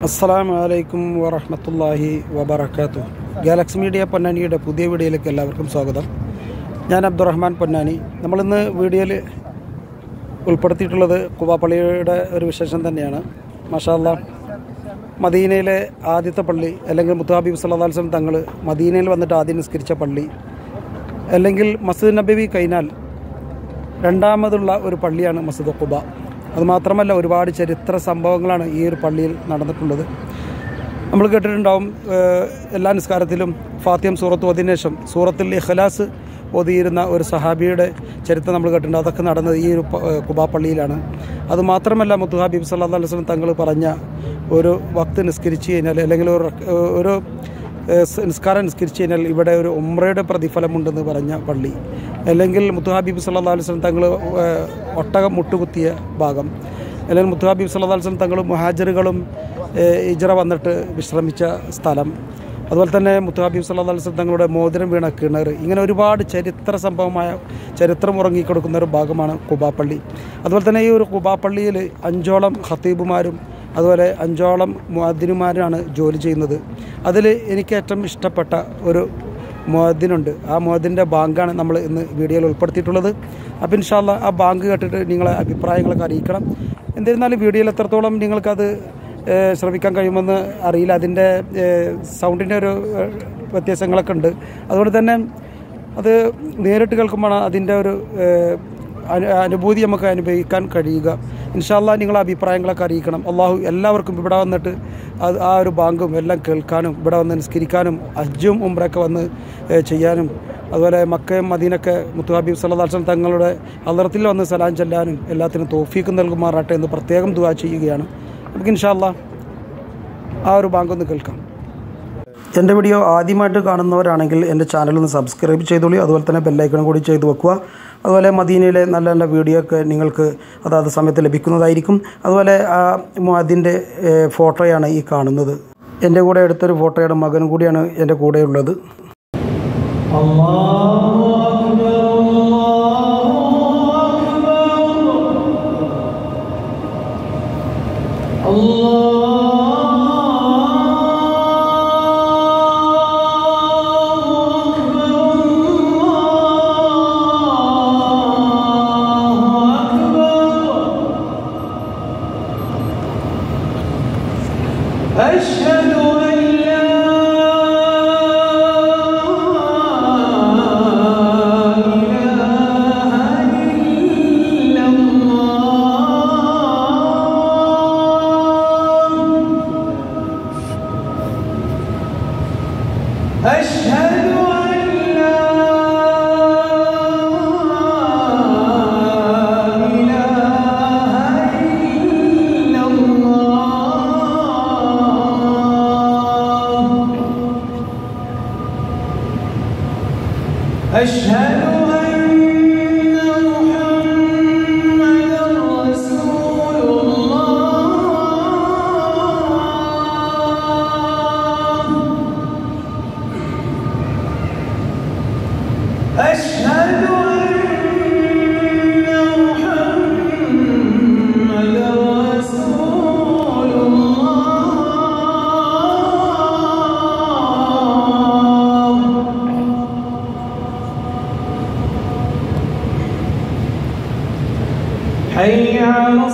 അസ്സലാമു അലൈക്കും വറഹമത്തല്ലാഹി വബർക്കാത്തു ഗാലക്സി മീഡിയ പൊന്നാനിയുടെ പുതിയ വീഡിയോയിലേക്ക് എല്ലാവർക്കും സ്വാഗതം ഞാൻ അബ്ദുറഹ്മാൻ പൊന്നാനി നമ്മളിന്ന് വീഡിയോയിൽ ഉൾപ്പെടുത്തിയിട്ടുള്ളത് കുബാപ്പള്ളിയുടെ ഒരു വിശേഷം തന്നെയാണ് മാഷാല്ല മദീനയിലെ ആദ്യത്തെ പള്ളി അല്ലെങ്കിൽ മുത്താബിബ് സല്ലാസ്ലം തങ്ങൾ മദീനയിൽ വന്നിട്ട് ആദ്യം നിസ്കരിച്ച പള്ളി അല്ലെങ്കിൽ മസ്ജിദ് നബവി കഴിഞ്ഞാൽ രണ്ടാമതുള്ള ഒരു പള്ളിയാണ് മസ്ജിദ് ഖുബ അതുമാത്രമല്ല ഒരുപാട് ചരിത്ര സംഭവങ്ങളാണ് ഈ ഒരു പള്ളിയിൽ നടന്നിട്ടുള്ളത് നമ്മൾ കേട്ടിട്ടുണ്ടാവും ഏഹ്, എല്ലാ നിസ്കാരത്തിലും ഫാത്തിയം സൂറത്ത് ഓതിന് ശേഷം സൂറത്തിൽ ഇഖ്ലാസ് ഓതിയിരുന്ന ഒരു സഹാബിയുടെ ചരിത്രം നമ്മൾ കേട്ടിട്ടുണ്ട് അതൊക്കെ നടന്നത് ഈ ഒരു പ- ഏഹ്, ഖുബാ പള്ളിയിലാണ് അതുമാത്രമല്ല മുത്തു ഹബീബ് സല്ലാ അലൈഹി വസല്ലം തങ്ങൾ പറഞ്ഞ ഒരു വക്ത് നിസ്കരിച്ച് കഴിഞ്ഞാൽ അല്ലെങ്കിൽ ഒരു റക്ക- ഏഹ്, ഒരു ഏഹ് സ് നിസ്കാരം നിസ്കരിച്ച് കഴിഞ്ഞാൽ ഇവിടെ ഒരു ഉമ്രയുടെ പ്രതിഫലമുണ്ടെന്ന് പറഞ്ഞ പള്ളി അല്ലെങ്കിൽ മുത്തുഹാബീബ് സല്ലാ അലുസ്ലം തങ്ങൾ ഒട്ടകം മുട്ടുകുത്തിയ ഭാഗം അല്ലെങ്കിൽ മുത്തുഹാബീബ് സല്ലാ അലുസ്ലം തങ്ങൾ മുഹാജറുകളും ഏഹ് ഇജറ വന്നിട്ട് വിശ്രമിച്ച സ്ഥലം അതുപോലെ തന്നെ മുത്തുഹാബീബ് സല്ലാ അലുസ്ലം തങ്ങളുടെ മോതിരം വീണ കിണർ ഇങ്ങനെ ഒരുപാട് ചരിത്ര സംഭവമായ ചരിത്രം ഉറങ്ങിക്കൊടുക്കുന്ന ഒരു ഭാഗമാണ് കുബാപ്പള്ളി അതുപോലെ തന്നെ ഈ ഒരു കുബാപ്പള്ളിയിൽ അഞ്ചോളം ഖത്തീബുമാരും അതുപോലെ അഞ്ചോളം മുഅദ്ദിനുമാരാണ് ജോലി ചെയ്യുന്നത് അതിൽ എനിക്ക് ഏറ്റവും ഇഷ്ടപ്പെട്ട ഒരു മുഅദ്ദിനുണ്ട് ആ മുഅദ്ദിൻ്റെ ബാങ്കാണ് നമ്മൾ ഇന്ന് വീഡിയോയിൽ ഉൾപ്പെടുത്തിയിട്ടുള്ളത് അപ്പോൾ ഇൻഷാല്ല ആ ബാങ്ക് കേട്ടിട്ട് നിങ്ങളെ അഭിപ്രായങ്ങളൊക്കെ അറിയിക്കണം എന്നിരുന്നാലും വീഡിയോയിൽ എത്രത്തോളം നിങ്ങൾക്കത് ഏഹ്, ശ്രമിക്കാൻ കഴിയുമെന്ന് അറിയില്ല അതിൻ്റെ സൗണ്ടിൻ്റെ ഒരു ഏഹ്, വ്യത്യാസങ്ങളൊക്കെ ഉണ്ട് അതുകൊണ്ട് തന്നെ അത് നേരിട്ട് കേൾക്കുമ്പോഴാണ് അതിൻ്റെ ഒരു ഏഹ്, അനു- അനുഭൂതി നമുക്ക് അനുഭവിക്കാൻ കഴിയുക ഇൻഷാല്ല നിങ്ങളെ അഭിപ്രായങ്ങളൊക്കെ അറിയിക്കണം അള്ളാഹു എല്ലാവർക്കും ഇവിടെ വന്നിട്ട് അത് ആ ഒരു ബാങ്കും എല്ലാം കേൾക്കാനും ഇവിടെ വന്ന് നിസ്കരിക്കാനും ഹജ്ജും ഉംറയൊക്കെ വന്ന് ഏഹ്, ചെയ്യാനും അതുപോലെ മക്കയും മദീനൊക്കെ മുത്തു ഹബീബ് സല്ലാസ്ലം തങ്ങളുടെ അലർത്തിൽ വന്ന് സലാം ചെല്ലാനും എല്ലാത്തിനും തോഫീക്ക് നൽകുമാറാട്ടെ എന്ന് പ്രത്യേകം ദുവാ ചെയ്യുകയാണ് നമുക്ക് ഇൻഷാല്ല ആ ഒരു ബാങ്ക് ഒന്ന് കേൾക്കാം എൻ്റെ വീഡിയോ ആദ്യമായിട്ട് കാണുന്നവരാണെങ്കിൽ എൻ്റെ ചാനൽ ഒന്ന് സബ്സ്ക്രൈബ് ചെയ്തോളൂ അതുപോലെ തന്നെ ബെല്ലൈക്കണും കൂടി ചെയ്ത് വെക്കുക അതുപോലെ മദീനയിലെ നല്ല നല്ല വീഡിയോ ഒക്കെ നിങ്ങൾക്ക് അതാത് സമയത്ത് ലഭിക്കുന്നതായിരിക്കും അതുപോലെ ആ അതിൻ്റെ ഫോട്ടോയാണ് ഈ കാണുന്നത് എൻ്റെ കൂടെ എടുത്തൊരു ഫോട്ടോയുടെ മകനും കൂടിയാണ് എൻ്റെ കൂടെയുള്ളത് أشهد أن لا إله إلا الله أشهد أن لا إله إلا الله أشهد أن محمدا رسول الله أشهد أن محمدا رسول الله حي على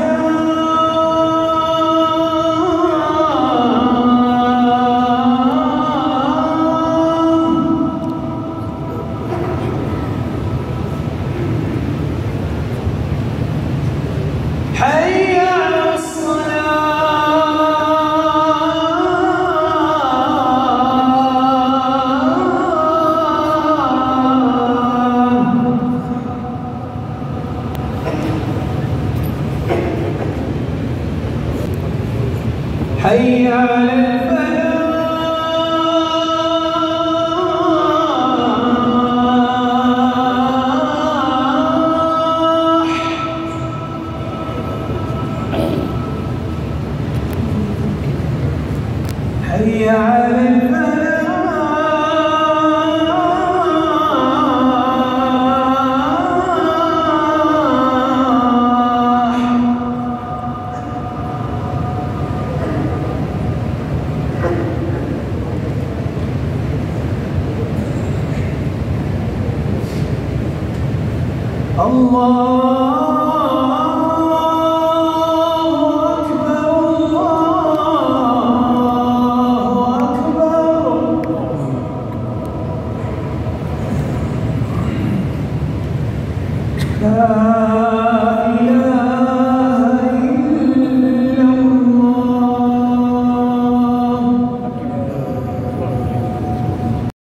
الصلاة حي على الصلاة حي على الفلاح حي على الفلاح الله